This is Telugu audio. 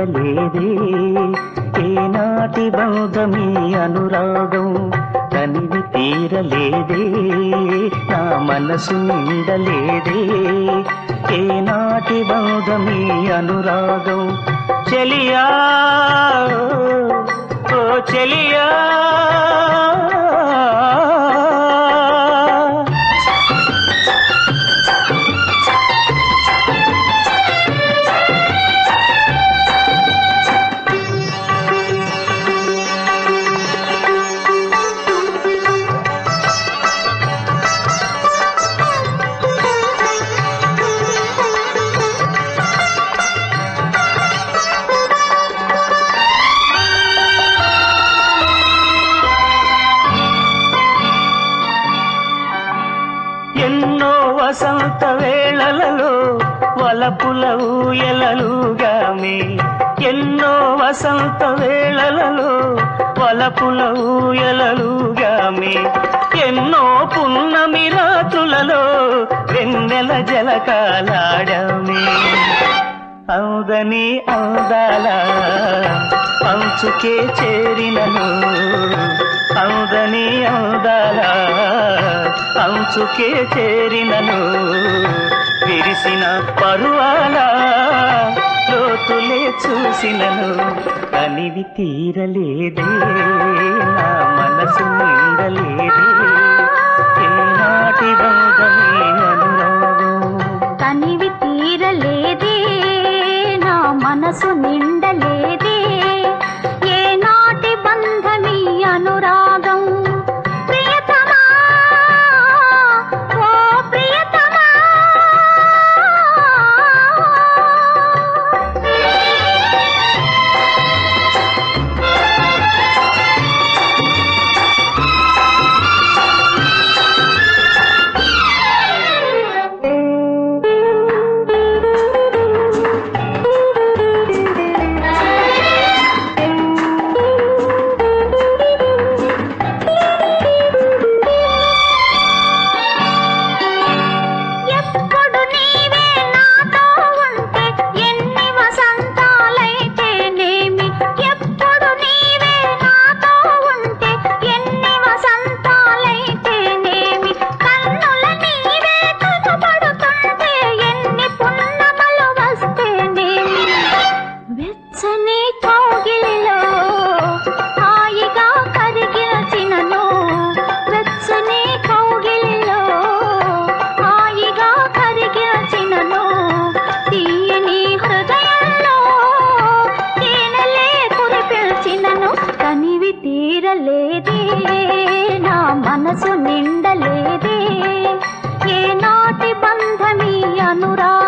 తీరలేదే ఏనాటి బంధమీ అనురాగం తనివి తీరలేదే నా మనసు నిండలేదే ఏనాటి బంధమీ అనురాగం చెలియా ఓ చెలియా ఎన్నో వసంత వేళలలో వలపుల ఊయలలుగామే ఎన్నో వసంత వేళలలో వలపుల ఊయలలుగామే ఎన్నో పున్నమి రాత్రులలో వెన్నెల జలకాలాడమే అవుదని అవుదాల పంచుకే చేరినను అవుదని అవుదాల అంచుకే చేరినను విరిసిన పరువాల లోతులే చూసినను కనివి తీరలేదే నా మనసు నిండలేదే ఏనాటి బంధమే అనురాగం తనివి తీరలేదే నా మనసు నిండలేదే ఏనాటి బంధమీ అనురాగం ప్రియతమా ఓ ప్రియతమా ఎప్పుడు నీవే నాతో ఉంటే ఎన్ని వసంతాలైతేనేమి ఎప్పుడు నీవే నాతో ఉంటే ఎన్ని వసంతాలైతేనేమి కన్నుల నీవే కనబడుతుంటే ఎన్ని పున్నమలు వస్తేనేమి వెచ్చని కౌగిలిలో హాయిగా కరిగినచినను వెచ్చని కౌగిలిలో హాయిగా కరిగినచినను తీయని హృదయంలో తేనెలే కురిపిల్చినను కనివి తీరలేదే నా మనసు నిండలేదే ఏనాటి బంధమీ అనురా